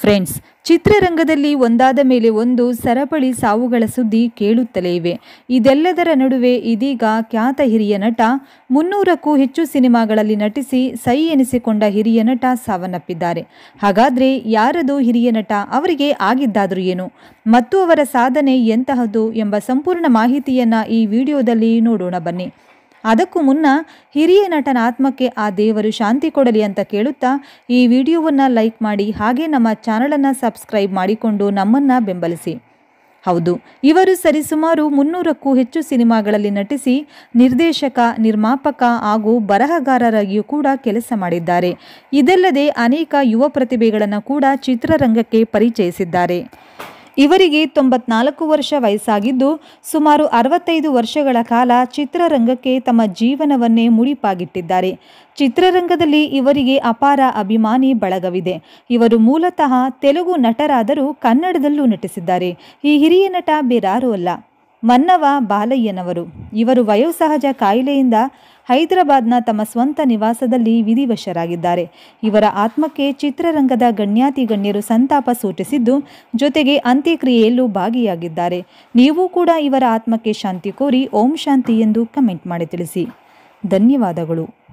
friends ಚಿತ್ರರಂಗದಲ್ಲಿ ಒಂದಾದ ಮೇಲೆ ಒಂದು ಸರಪಳಿ ಸಾವುಗಳ ಸುದ್ದಿ ಕೇಳುತ್ತಲೇ ಇವೆ ಇದೆಲ್ಲದರ ನಡುವೆ ಇದೀಗ ಖ್ಯಾತ ಹಿರಿಯ ನಟ ಮುನ್ನೂರಕ್ಕೂ ಹೆಚ್ಚು ಸಿನಿಮಾಗಳಲ್ಲಿ ನಟಿಸಿ ಸೈ ಎನಿಸಿಕೊಂಡ ಹಿರಿಯ ನಟ ಸಾವನ್ನಪ್ಪಿದ್ದಾರೆ ಹಾಗಾದ್ರೆ ಯಾರದು ಹಿರಿಯ ನಟ ಅವರಿಗೆ ಆಗಿದ್ದಾದರೂ ಏನು ಮತ್ತು ಅವರ ಸಾಧನೆ ಎಂತಹದ್ದು ಎಂಬ ಸಂಪೂರ್ಣ ಮಾಹಿತಿಯನ್ನ ಈ ವಿಡಿಯೋದಲ್ಲಿ ನೋಡೋಣ ಬನ್ನಿ ಅದಕ್ಕೂ ಮುನ್ನ ಹಿರಿಯ ನಟನ ಆತ್ಮಕ್ಕೆ ಆ ದೇವರು ಶಾಂತಿ ಕೊಡಲಿ ಅಂತ ಕೇಳುತ್ತಾ ಈ ವಿಡಿಯೋವನ್ನು ಲೈಕ್ ಮಾಡಿ ಹಾಗೆ ನಮ್ಮ ಚಾನಲನ್ನು ಸಬ್ಸ್ಕ್ರೈಬ್ ಮಾಡಿಕೊಂಡು ನಮ್ಮನ್ನು ಬೆಂಬಲಿಸಿ ಹೌದು ಇವರು ಸರಿಸುಮಾರು ಮುನ್ನೂರಕ್ಕೂ ಹೆಚ್ಚು ಸಿನಿಮಾಗಳಲ್ಲಿ ನಟಿಸಿ ನಿರ್ದೇಶಕ ನಿರ್ಮಾಪಕ ಹಾಗೂ ಬರಹಗಾರರಾಗಿಯೂ ಕೂಡ ಕೆಲಸ ಮಾಡಿದ್ದಾರೆ ಇದಲ್ಲದೆ ಅನೇಕ ಯುವ ಪ್ರತಿಭೆಗಳನ್ನು ಕೂಡ ಚಿತ್ರರಂಗಕ್ಕೆ ಪರಿಚಯಿಸಿದ್ದಾರೆ ಇವರಿಗೆ ತೊಂಬತ್ನಾಲ್ಕು ವರ್ಷ ವಯಸ್ಸಾಗಿದ್ದು ಸುಮಾರು ಅರವತ್ತೈದು ವರ್ಷಗಳ ಕಾಲ ಚಿತ್ರರಂಗಕ್ಕೆ ತಮ್ಮ ಜೀವನವನ್ನೇ ಮುಡಿಪಾಗಿಟ್ಟಿದ್ದಾರೆ ಚಿತ್ರರಂಗದಲ್ಲಿ ಇವರಿಗೆ ಅಪಾರ ಅಭಿಮಾನಿ ಬಳಗವಿದೆ ಇವರು ಮೂಲತಃ ತೆಲುಗು ನಟರಾದರೂ ಕನ್ನಡದಲ್ಲೂ ನಟಿಸಿದ್ದಾರೆ ಈ ಹಿರಿಯ ನಟ ಬೇರಾರೂ ಅಲ್ಲ ಮನ್ನವ ಬಾಲಯ್ಯನವರು ಇವರು ವಯೋಸಹಜ ಕಾಯಿಲೆಯಿಂದ ಹೈದರಾಬಾದ್ನ ತಮ್ಮ ಸ್ವಂತ ನಿವಾಸದಲ್ಲಿ ವಿಧಿವಶರಾಗಿದ್ದಾರೆ ಇವರ ಆತ್ಮಕ್ಕೆ ಚಿತ್ರರಂಗದ ಗಣ್ಯಾತಿ ಗಣ್ಯರು ಸಂತಾಪ ಸೂಚಿಸಿದ್ದು ಜೊತೆಗೆ ಅಂತ್ಯಕ್ರಿಯೆಯಲ್ಲೂ ಭಾಗಿಯಾಗಿದ್ದಾರೆ ನೀವು ಕೂಡ ಇವರ ಆತ್ಮಕ್ಕೆ ಶಾಂತಿ ಕೋರಿ ಓಂ ಶಾಂತಿ ಎಂದು ಕಮೆಂಟ್ ಮಾಡಿ ತಿಳಿಸಿ ಧನ್ಯವಾದಗಳು